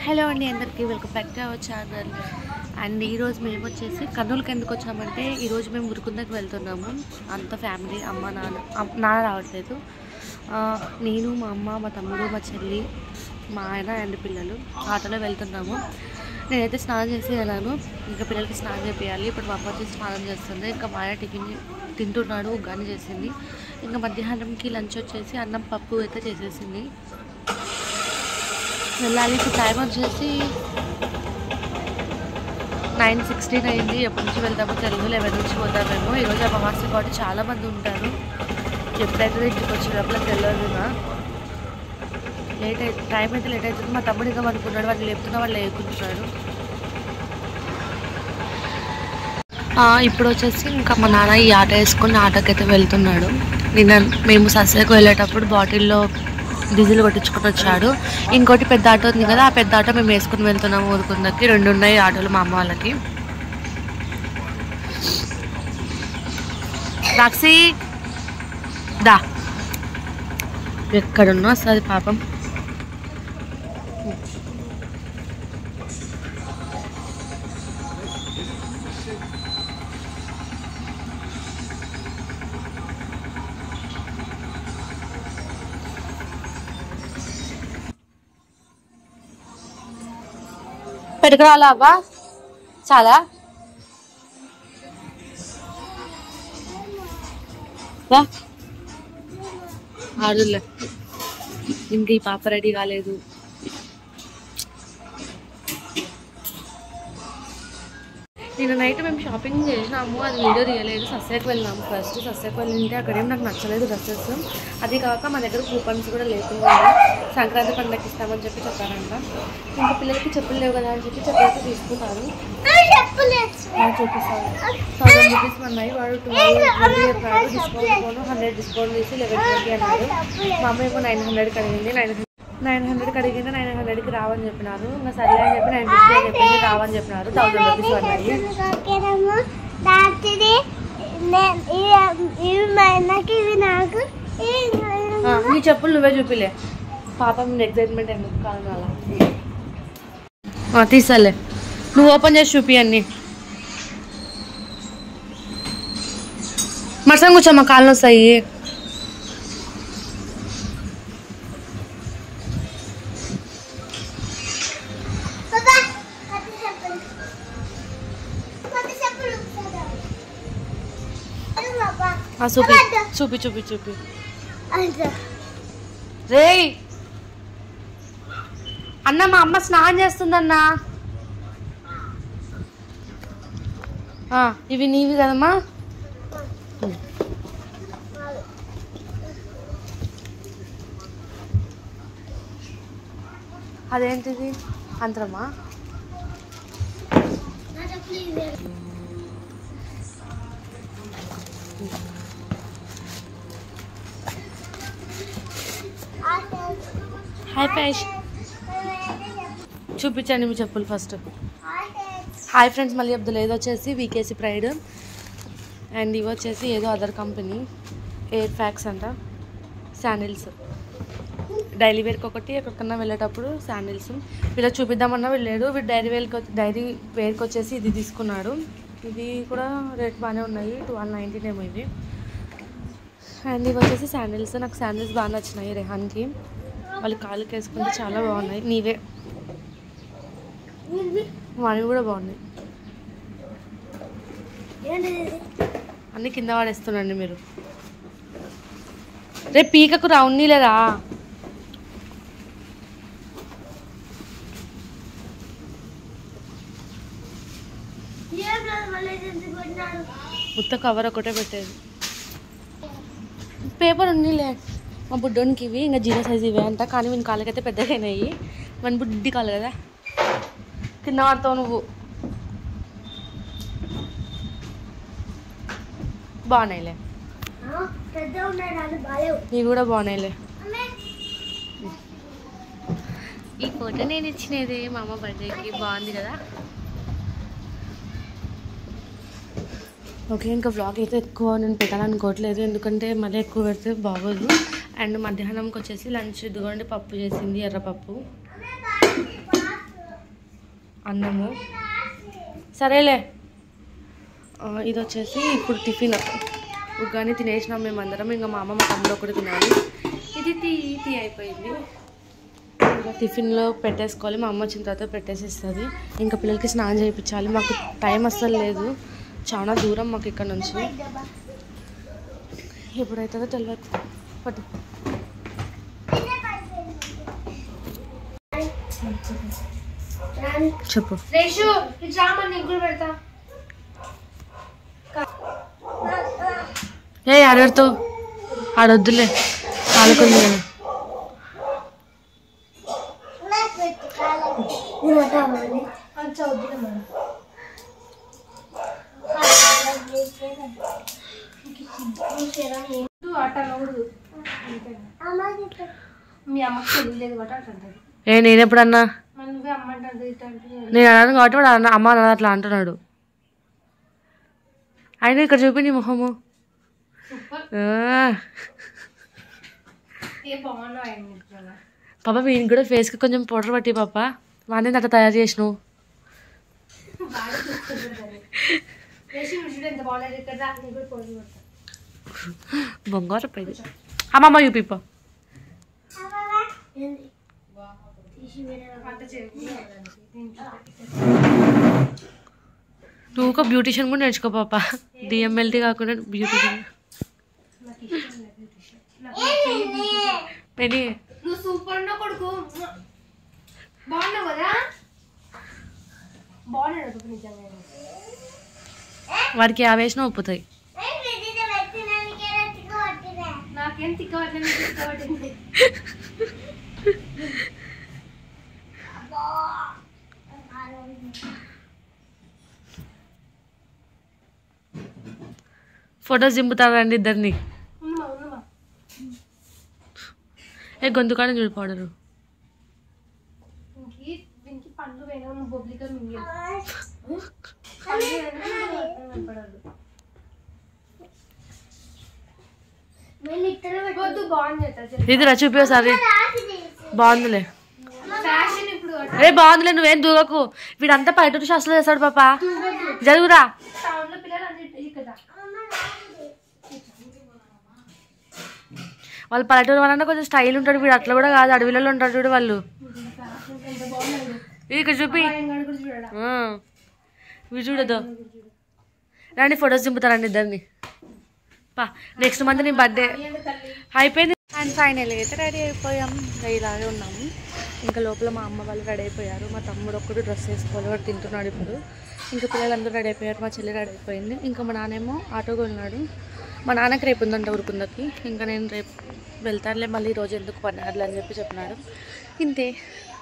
Hello అండి అందరికీ welcome back to our channel and ఈరోజు మేము వచ్చేసి కర్నూలుకి ఎందుకు వచ్చామంటే ఈరోజు మేము ఉరుకుందకి వెళ్తున్నాము అంత ఫ్యామిలీ అమ్మ నాన్న అమ్- నాన్న రావట్లేదు ఆ, నేను మా అమ్మ మా తమ్ముడు మా చెల్లి మా ఆయన అండ్ పిల్లలు ఆటోలో వెళ్తున్నాము నేనైతే స్నానం చేసి వెళ్ళాను ఇంకా పిల్లలకి స్నానం చేయాలి ఇప్పుడు మా అమ్మ వచ్చి స్నానం చేస్తుంది ఇంకా మా ఆయన టిఫిన్ తింటున్నాడు ఉగ్గాని చేసింది ఇంకా మధ్యాహ్నంకి లంచ్ వచ్చేసి అన్నం పప్పు అయితే చేసేసింది వెళ్ళాలి ఇప్పుడు టైం వచ్చేసి నైన్ సిక్స్టీన్ అయింది ఎప్పటి నుంచి వెళ్తామో తెలుగు లెవెన్ నుంచి పోతామేమో ఈరోజు అమావాస్య కాబట్టి చాలా మంది ఉంటారు ఎప్పుడైతే ఇంటికి వచ్చేటప్పుడు తెలియదుగా లేట్ అయితే టైం అయితే లేట్ అవుతుంది మా తమ్ముడు ఇంకా అనుకున్నాడు వాళ్ళు లేపుతున్నా వాళ్ళు లేకుంటున్నాడు ఇప్పుడు వచ్చేసి ఇంకా మా నాన్న ఈ ఆట వేసుకుని ఆటోకి అయితే వెళ్తున్నాడు నిన్న మేము సస్యకు వెళ్ళేటప్పుడు బాటిల్లో డీజిల్ కొట్టించుకొని వచ్చాడు ఇంకోటి పెద్ద ఆటో ఉంది కదా ఆ పెద్ద ఆటో మేము వేసుకుని వెళ్తున్నాము ఊరుకుందకి రెండు ఉన్నాయి ఆటోలు మా అమ్మ వాళ్ళకి రాక్సీ దా ఎక్కడున్నా వస్తుంది పాపం పెట్టుకురాలా అవ్వా చాలా వా ఆడులే ఇంక ఈ పాప రెడీ కాలేదు నిన్న నైట్ మేము షాపింగ్ చేసినాము అది వీడియో తీయలేదు సస్యకు వెళ్ళినాము ఫస్ట్ సస్యకు వెళ్ళింటే అక్కడేం నాకు నచ్చలేదు డ్రెస్సెస్ అది కాక మా దగ్గర కూపన్స్ కూడా లేకుండా సంక్రాంతి పండుగకి ఇస్తామని చెప్పి చెప్పారంట ఇంకా పిల్లలకి చెప్పులు లేవు కదా అని చెప్పి చెప్పేసి తీసుకున్నారు ఆ, చూపిస్తాను థౌసండ్ రూపీస్ ఉన్నాయి వాడు ట్వెల్వ్ ట్వంటీ చెప్పాడు డిస్కౌంట్ పోను హండ్రెడ్ డిస్కౌంట్ చేసి లెవెన్ ట్వంటీ అన్నాడు మా అమ్మ ఏమో నైన్ హండ్రెడ్కి అడిగింది నైన్ నైన్ హండ్రెడ్కి అడిగింది నైన్ హండ్రెడ్కి రావని చెప్పినారు ఇంకా సరే అని చెప్పి నైన్ ఫిఫ్టీ అని చెప్పింది రావని చెప్పినారు థౌసండ్ రూపీస్ పడినాయి రాత్రి ఇవి మా అన్నకి ఇవి నాకు ఇవి ఆ, నీ చెప్పులు నువ్వే చూపిలే పాపం ఎగ్జైట్మెంట్ ఎందుకు కాదు అలా తీసాలే నువ్వు ఓపెన్ చేసి చూపి అన్ని మరసం కూర్చోమ్మా కాళ్ళు వస్తాయి బాబా కొత్త చెప్పులు కొత్త చెప్పులు అది బాబా ఆ, చూపి చూపి చూపి చూపి అంటే రేయ్ అన్న మా అమ్మ స్నానం చేస్తుందన్నా ఆ, ఇవి నీవి కదమ్మా అదేంటిది అంతరమా నా చెప్పులు ఇవే హాయ్ ఫ్యాష్ చూపించండి మీ చెప్పులు ఫస్ట్ హాయ్ ఫ్రెండ్స్ మళ్ళీ చెప్తా ఏదో వచ్చేసి వీకేసీ ప్రైడ్ అండ్ ఇవి వచ్చేసి ఏదో అదర్ కంపెనీ ఎయిర్ ఫ్యాక్స్ అంట శాండిల్స్ డైలీ వేర్కి ఒకటి ఎక్కడికన్నా వెళ్ళేటప్పుడు శాండిల్స్ వీళ్ళ చూపిద్దామన్నా వెళ్ళాడు వీడు డైరీ వేర్కి డైరీ వేర్కి వచ్చేసి ఇది తీసుకున్నాడు ఇది కూడా రేట్ బాగానే ఉన్నాయి ట్వెల్వ్ నైన్టీన్ ఏమో ఇవి అండ్ ఇవి వచ్చేసి శాండిల్స్ నాకు శాండిల్స్ బాగా నచ్చినాయి రెహాన్కి వాళ్ళు కాళ్ళకి వేసుకుంటే చాలా బాగున్నాయి నీవే వాడివి కూడా బాగున్నాయి అన్ని కింద వాడేస్తున్నాండి మీరు రేపు పీకకు రావున్నీలేరా ఉత్త కవర్ ఒకటే పెట్టేది పేపర్ ఉన్నీలే మా బుడ్డోనికి ఇవి ఇంకా జీరో సైజ్ ఇవే అంట కానీ వీని కాళ్ళకైతే పెద్దగా అయినాయి మన బుడ్డి కాళ్ళు కదా కింద వాడతావు నువ్వు బాగున్నాయిలే పెద్ద ఉన్నాయి నాన్న బాలేవు ఇవి కూడా బాగున్నాయిలే ఈ ఫోటో నేను ఇచ్చినది మా అమ్మ బర్త్డేకి బాగుంది కదా ఓకే ఇంకా వ్లాగ్ అయితే ఎక్కువ నేను పెట్టాలనుకోవట్లేదు ఎందుకంటే మళ్ళీ ఎక్కువ పెడితే బాగోదు అండ్ మధ్యాహ్నంకి వచ్చేసి లంచ్ ఇదిగోండి పప్పు చేసింది ఎర్రపప్పు అన్నము సరేలే ఆ, ఇది వచ్చేసి ఇప్పుడు టిఫిన్ ఉగ్గాని తినేసినాం మేము అందరం ఇంకా మా అమ్మ మా తమ్ముడు ఒకటి తినాలి ఇది టీ టీ అయిపోయింది ఇంకా టిఫిన్లో పెట్టేసుకోవాలి మా అమ్మ వచ్చిన తర్వాత పెట్టేసి ఇస్తుంది ఇంకా పిల్లలకి స్నానం చేయించాలి మాకు టైం అస్సలు లేదు చాలా దూరం మాకు ఇక్కడ నుంచి ఎప్పుడైతుందో తెలియదు పట్టు చెప్పు రేషు ఇటు రామని నీకు కూడా పెడతా ఏ ఆడతో ఆడొద్దులే ఆడుకుంది కదా అంత వద్దులే మనం ఆట అనకూడదు మీ అమ్మకి తెలియలేదు కాబట్టి అట్లా అంటది ఏ నేను ఎప్పుడన్నా మరి నువ్వే అమ్మ అంటుంది ఇట్లా అంటుంది నేను అన్నాను కాబట్టి వాడు అన్న అమ్మ అన్నది అట్లా అంటున్నాడు ఆయన ఇక్కడ చూపి నీ మొహము సూపర్ ఆ, ఏ బాగున్నావు ఆయన నిజంగా. పాప వీనికి కూడా ఫేస్కి కొంచెం పౌడర్ పట్టి పాప వాడిని అట్లా తయారు చేసినావు బాగా చూసుకుంటాడు కదా. రేషు నువ్వు చూడు ఎంత బాగున్నారు ఇక్కడ రా, నీకు కూడా పోటీ కొడతా. బంగారు పైది అమ్మమ్మ చూపిప్ప వంట చేయకుండా నువ్వు ఒక బ్యూటిషియన్ కూడా నేర్చుకో పాప డిఎంఎల్టీ కాకుండా బ్యూటిషియన్ పెని నువ్వు సూపర్ ఉన్నావు కొడుకు బాగున్నావు కదా బాగున్నాడు అప్పుడు నిజంగా వాడికి ఆ వేసిన ఒప్పుతాయి నాకేం తిక్కవట్లేదు తిక్కవట్టింది ఫొటోస్ దింపుతారండి ఇద్దరిని ఉన్నమా ఉన్నమా ఏ గొంతుకాడని చూడు పౌడరు ఇంకి దీనికి పండ్లు వేయడం నువ్వు బొబ్లిగా మింగి వద్దు బాగుంది చేస్తా ఇది రా చూపి ఒకసారి బాగుందిలే ఫ్యాషన్ ఇప్పుడు రే బాగుందిలే నువ్వేం దూగకు వీడంతా బయట నుంచి అసలు చేస్తాడు పాప జరుగురా టౌన్ లో పిల్లలు అన్ని కదా వాళ్ళు పల్లెటూరు వాళ్ళంటే కొంచెం స్టైల్ ఉంటాడు వీడు అట్లా కూడా కాదు అడవిలలో ఉంటాడు చూడు వాళ్ళు ఫ్యాషన్ ఎంత బాగున్నాడు ఇది ఇక్కడ చూపి ఎంగాడు కూడా చూడడా ఆ. ఇవి చూడదు రండి ఫొటోస్ దింపుతారండి ఇద్దరిని పా నెక్స్ట్ మంత్ నీ బర్త్డే తల్లి అయిపోయింది అండ్ ఫైనల్ అయితే రెడీ అయిపోయాం ఇంకా ఇలాగే ఉన్నాము ఇంకా లోపల మా అమ్మ వాళ్ళు రెడీ అయిపోయారు మా తమ్ముడు ఒక్కడు డ్రెస్ వేసుకోవాలి వాడు తింటున్నాడు ఇప్పుడు ఇంకా పిల్లలందరూ రెడీ అయిపోయారు మా చెల్లి రెడీ అయిపోయింది ఇంకా మా నాన్నేమో ఆటోగా ఉన్నాడు మా నాన్నకి రేపు ఉందంట ఉరుకుందకి ఇంకా నేను రేపు వెళ్తానులే మళ్ళీ ఈరోజు ఎందుకు పన్నారులే అని చెప్పి చెప్పినాడు ఇంతే